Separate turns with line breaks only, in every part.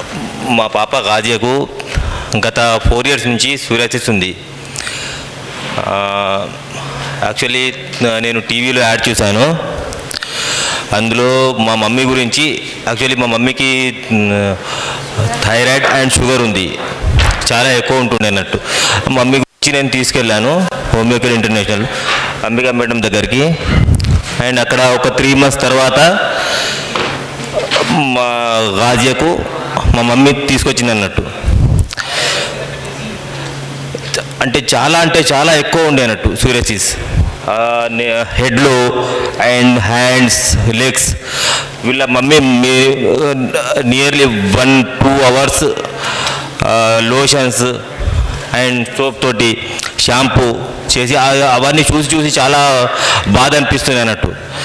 మా పాప గాజియాకు గత ఫోర్ ఇయర్స్ నుంచి సూర్యాసిస్ ఉంది యాక్చువల్లీ నేను టీవీలో యాడ్ చూశాను అందులో మా మమ్మీ గురించి యాక్చువల్లీ మా మమ్మీకి థైరాయిడ్ అండ్ షుగర్ ఉంది చాలా ఎక్కువ ఉంటుండే అన్నట్టు మమ్మీ గురించి నేను తీసుకెళ్ళాను హోమియోకేర్ ఇంటర్నేషనల్ అంబికా మేడం దగ్గరికి అండ్ అక్కడ ఒక త్రీ మంత్స్ తర్వాత మా గాజియాకు మా మమ్మీ తీసుకొచ్చింది అన్నట్టు అంటే చాలా అంటే చాలా ఎక్కువ ఉండే అన్నట్టు సూరియసిస్ హెడ్లో అండ్ హ్యాండ్స్ లెగ్స్ వీళ్ళ mummy nearly one two hours lotions and soap తోటి షాంపూ చేసి ఆ- అవన్నీ చూసి చూసి చాలా బాధ అనిపిస్తుంది అన్నట్టు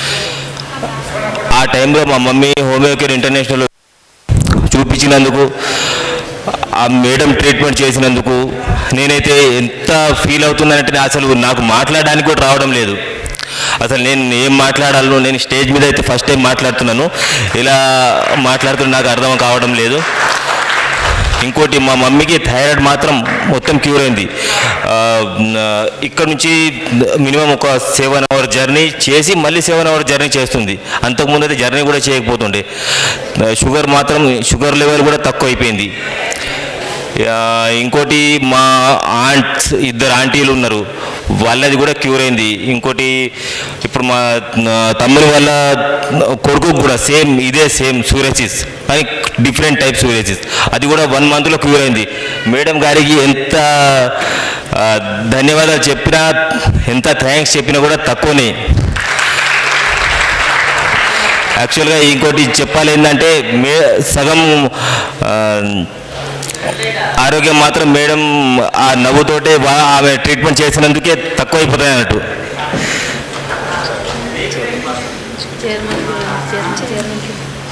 ఆ టైంలో మా మమ్మీ హోమియోకేర్ ఇంటర్నేషనల్ చూపించినందుకు ఆ మేడం ట్రీట్మెంట్ చేసినందుకు నేనైతే ఎంత ఫీల్ అవుతున్నానంటే అసలు నాకు మాట్లాడడానికి కూడా రావడం లేదు అసలు నేను ఏం మాట్లాడాలో నేను స్టేజ్ మీద అయితే ఫస్ట్ టైం మాట్లాడుతున్నాను ఇలా మాట్లాడుతున్నా నాకు అర్థం కావడం లేదు ఇంకోటి మా మమ్మీకి థైరాయిడ్ మాత్రం మొత్తం క్యూర్ అయింది ఆ, న- ఇక్కడ నుంచి మినిమం ఒక సెవెన్ అవర్ జర్నీ చేసి మళ్ళీ సెవెన్ అవర్ జర్నీ చేస్తుంది అంతకుముందు అయితే జర్నీ కూడా చేయకపోతుండే ఆ, షుగర్ మాత్రం షుగర్ లెవెల్ కూడా తక్కువ అయిపోయింది ఆ, ఇంకోటి మా ఆంట్స్ ఇద్దరు ఆంటీలు ఉన్నారు వాళ్ళది కూడా క్యూర్ అయింది ఇంకోటి ఇప్పుడు మా ఆ, తమ్ముని వాళ్ళ కొడుకు కూడా సేమ్ ఇదే సేమ్ సూరసిస్ కానీ డిఫరెంట్ టైప్ సూరసిస్ అది కూడా వన్ మంత్లో క్యూర్ అయింది మేడం గారికి ఎంత ఆ, ధన్యవాదాలు చెప్పినా ఎంత థ్యాంక్స్ చెప్పినా కూడా తక్కువనే యాక్చువల్గా ఇంకోటి చెప్పాలి ఏంటంటే మే సగం ఆ, ఆరోగ్యం మాత్రం మేడం ఆ నవ్వుతోటే వా- ఆమె ట్రీట్మెంట్ చేసినందుకే తక్కువ అయిపోతాయి అన్నట్టు
చైర్మన్ చైర్మన్ చైర్మన్కి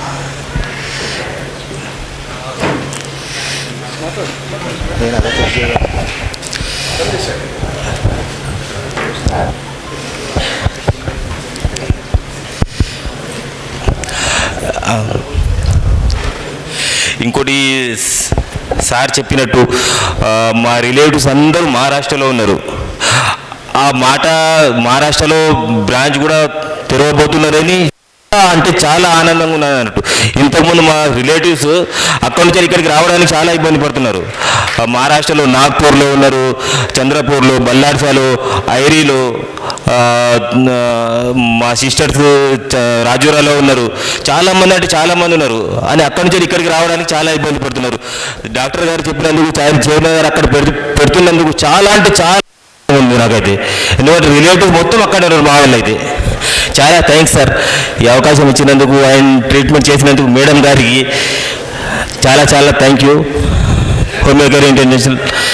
ఇంకోటి స్- సార్ చెప్పినట్టు ఆ, మా రిలేటివ్స్ అందరూ మహారాష్ట్రలో ఉన్నారు ఆ మాట మహారాష్ట్రలో బ్రాంచ్ కూడా తెరవబోతున్నారని చాలా అంటే చాలా ఆనందంగా ఉన్నది అన్నట్టు ఇంతకుముందు మా రిలేటివ్స్ అక్కడి నుంచి ఇక్కడికి రావడానికి చాలా ఇబ్బంది పడుతున్నారు ఆ, మహారాష్ట్రలో నాగ్పూర్లో ఉన్నారు చంద్రపూర్లో బల్లార్సాలో ఐరీలో ఆ, ఆ, మా సిస్టర్స్ రాజూరాలో ఉన్నారు చాలా మంది అంటే చాలా మంది ఉన్నారు అని అక్కడి నుంచి ఇక్కడికి రావడానికి చాలా ఇబ్బంది పడుతున్నారు డాక్టర్ గారు చెప్పినందుకు చైర్మన్ గారు అక్కడ పెడు పెడుతున్నందుకు చాలా అంటే చాలా ఉంది నాకైతే ఎందుకంటే రిలేటివ్ మొత్తం అక్కడ ఉన్నారు మా వాళ్ళు అయితే చాలా థ్యాంక్స్ సార్ ఈ అవకాశం ఇచ్చినందుకు అండ్ ట్రీట్మెంట్ చేసినందుకు మేడం గారికి చాలా చాలా థ్యాంక్ యూ హోమియోకేర్ ఇంటర్నేషనల్